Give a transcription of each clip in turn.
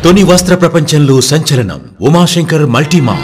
తొని వస్త్ర ప్రపంచంలో సంచలనం ఉమాశంకర్ మల్టీమా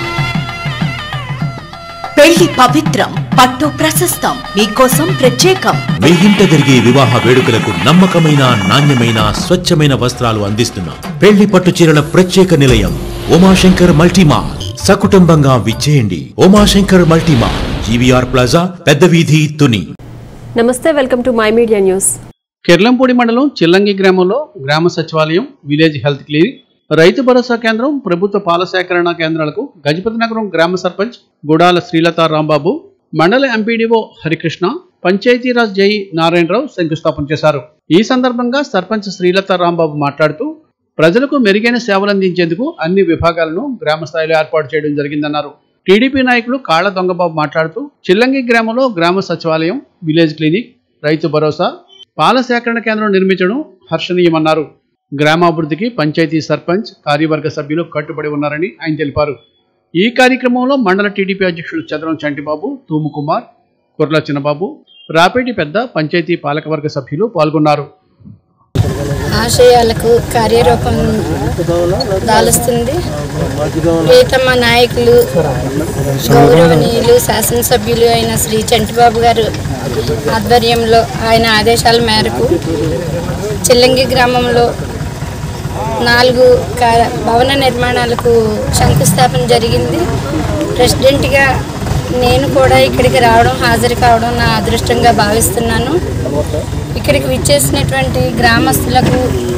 పెళ్లి పవిత్రం పట్టు ప్రశస్తం మీకోసం ప్రత్యేకం మీ ఇంట జరిగే వివాహ వేడుకలకు నమ్మకమైన నాణ్యమైన స్వచ్ఛమైన వస్త్రాలు అందిస్తున్నాం పెళ్లి పట్టు చీరల ప్రత్యేక నిలయం ఉమాశంకర్ మల్టీమా సకుటుంబంగా విచ్చేయండి ఉమాశంకర్ మల్టీమా జీవీఆర్ ప్లాజా పెద్ద వీధి తుని నమస్తే welcome to my media news Kerlampudi మండలం చిల్లంగి గ్రామంలో గ్రామ సచివాలయం విలేజ్ హెల్త్ క్లినిక్ రైతు భరోసా కేంద్రం ప్రభుత్వ పాల సేకరణ కేంద్రాలకు గజపతి నగరం గ్రామ సర్పంచ్ గుడాల శ్రీలత రాంబాబు మండల ఎంపీడీఓ హరికృష్ణ పంచాయతీరాజ్ జై నారాయణరావు శంకుస్థాపన చేశారు ఈ సందర్భంగా సర్పంచ్ శ్రీలత రాంబాబు మాట్లాడుతూ ప్రజలకు మెరుగైన సేవలు అందించేందుకు అన్ని విభాగాలను గ్రామ స్థాయిలో ఏర్పాటు చేయడం జరిగిందన్నారు టీడీపీ నాయకులు కాళ్ల దొంగబాబు మాట్లాడుతూ చిల్లంగి గ్రామంలో గ్రామ సచివాలయం విలేజ్ క్లినిక్ రైతు భరోసా పాల సేకరణ కేంద్రం నిర్మించడం హర్షణీయమన్నారు గ్రామాభివృద్ధికి పంచాయతీ సర్పంచ్ కార్యవర్గ సభ్యులు కట్టుబడి ఉన్నారని ఆయన తెలిపారు ఈ కార్యక్రమంలో మండల టీడీపీ అధ్యక్షులు చదరం చంటిబాబు తూము కుమార్ కుర్ల చిన్నబాబు రాపేటి పెద్ద పంచాయతీ పాలకవర్గ సభ్యులు పాల్గొన్నారు ఆశయాలకు కార్యరూపం దాలుస్తుంది ప్రీతమ్మ నాయకులు గౌరవనీయులు శాసనసభ్యులు అయిన శ్రీ చంటిబాబు గారు ఆధ్వర్యంలో ఆయన ఆదేశాల మేరకు చిల్లంగి గ్రామంలో నాలుగు కా- భవన నిర్మాణాలకు శంకుస్థాపన జరిగింది ప్రెసిడెంట్గా నేను కూడా ఇక్కడికి రావడం హాజరు కావడం నా అదృష్టంగా భావిస్తున్నాను ఇక్కడికి విచ్చేసినటువంటి గ్రామస్తులకు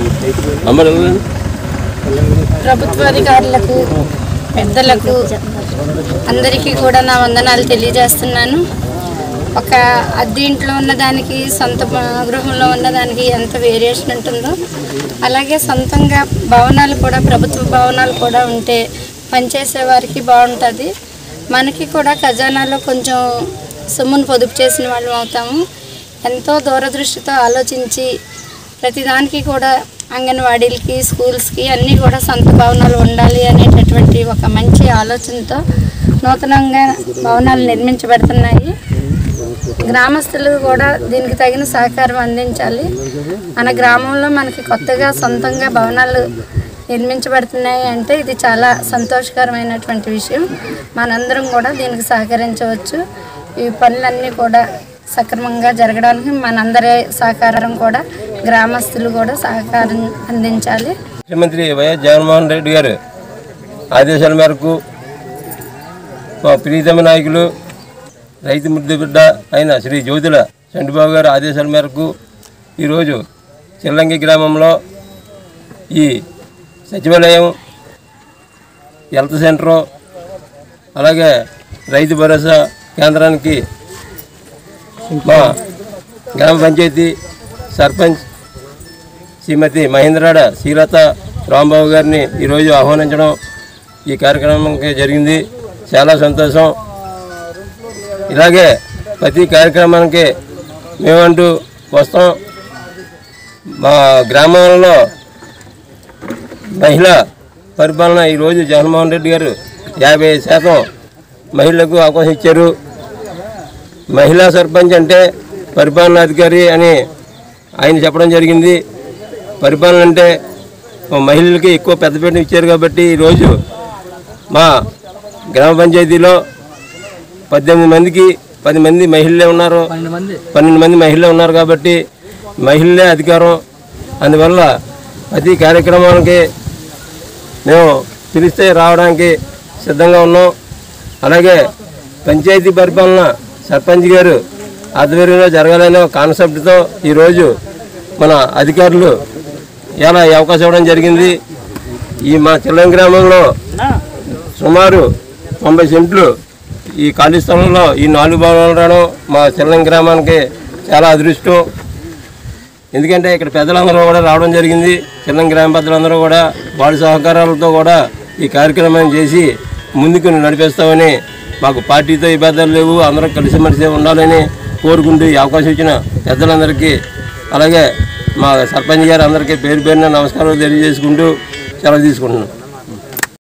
ప్రభుత్వాధికారులకు పెద్దలకు అందరికీ కూడా నా వందనాలు తెలియజేస్తున్నాను ఒక అద్దె ఇంట్లో ఉన్నదానికి సొంత భ- గృహంలో ఉన్నదానికి ఎంత వేరియేషన్ ఉంటుందో అలాగే సొంతంగా భవనాలు కూడా ప్రభుత్వ భవనాలు కూడా ఉంటే పనిచేసే వారికి బాగుంటుంది మనకి కూడా ఖజానాలో కొంచెం సొమ్మును పొదుపు చేసిన వాళ్ళం అవుతాము ఎంతో దూరదృష్టితో ఆలోచించి ప్రతిదానికి కూడా అంగన్వాడీలకి స్కూల్స్కి అన్నీ కూడా సొంత భవనాలు ఉండాలి అనేటటువంటి ఒక మంచి ఆలోచనతో నూతనంగా భవనాలు నిర్మించబడుతున్నాయి గ్రామస్తులు కూడా దీనికి తగిన సహకారం అందించాలి మన గ్రామంలో మనకి కొత్తగా సొంతంగా భవనాలు నిర్మించబడుతున్నాయి అంటే ఇది చాలా సంతోషకరమైనటువంటి విషయం మనందరం కూడా దీనికి సహకరించవచ్చు ఈ పనులన్నీ కూడా సక్రమంగా జరగడానికి మనందరి సహకారం కూడా గ్రామస్తులు కూడా సహకారం అందించాలి ముఖ్యమంత్రి వైఎస్ జగన్మోహన్ రెడ్డి గారు ఆదేశాల మేరకు మా ప్రీతమ నాయకులు రైతు ముద్దు బిడ్డ అయిన శ్రీ జ్యోతుల చంటిబాబు గారి ఆదేశాల మేరకు ఈరోజు చిల్లంగి గ్రామంలో ఈ సచివాలయం హెల్త్ సెంటరు అలాగే రైతు భరోసా కేంద్రానికి మా గ్రామ పంచాయతీ సర్పంచ్ శ్రీమతి మహేంద్రాడ శ్రీలత రాంబాబు గారిని ఈరోజు ఆహ్వానించడం ఈ కార్యక్రమంకి జరిగింది చాలా సంతోషం ఇలాగే ప్రతి కార్యక్రమానికి మేమంటూ వస్తాం మా గ్రామంలో మహిళా పరిపాలన ఈరోజు జగన్మోహన్ రెడ్డి గారు యాభై శాతం మహిళలకు అవకాశం ఇచ్చారు మహిళా సర్పంచ్ అంటే పరిపాలనాధికారి అని ఆయన చెప్పడం జరిగింది పరిపాలన అంటే మా మహిళలకి ఎక్కువ పెద్దపీట ఇచ్చారు కాబట్టి ఈరోజు మా గ్రామ పంచాయతీలో పద్దెనిమిది మందికి పది మంది మహిళలే ఉన్నారు పన్నెండు మంది మహిళలే ఉన్నారు కాబట్టి మహిళలే అధికారం అందువల్ల ప్రతి కార్యక్రమానికి మేము పిలిస్తే రావడానికి సిద్ధంగా ఉన్నాం అలాగే పంచాయతీ పరిపాలన సర్పంచ్ గారు ఆధ్వర్యంలో జరగాలనే ఒక కాన్సెప్ట్తో ఈరోజు మన అధికారులు ఇలా ఈ అవకాశం ఇవ్వడం జరిగింది ఈ మా చిల్లం గ్రామంలో సుమారు తొంభై సెంట్లు ఈ ఖాళీ స్థలంలో ఈ నాలుగు భవనాలు రావడం మా చిల్లం గ్రామానికి చాలా అదృష్టం ఎందుకంటే ఇక్కడ పెద్దలందరూ కూడా రావడం జరిగింది చిన్న గ్రామ పెద్దలందరూ కూడా వాళ్ళ సహకారాలతో కూడా ఈ కార్యక్రమాన్ని చేసి ముందుకు నడిపిస్తామని మాకు పార్టీతో ఇబ్బందులు లేవు అందరం కలిసిమెలిసి ఉండాలని కోరుకుంటూ ఈ అవకాశం ఇచ్చిన పెద్దలందరికీ అలాగే మా సర్పంచ్ గారు అందరికీ పేరు పేరున నమస్కారాలు తెలియజేసుకుంటూ సెలవు తీసుకుంటున్నాం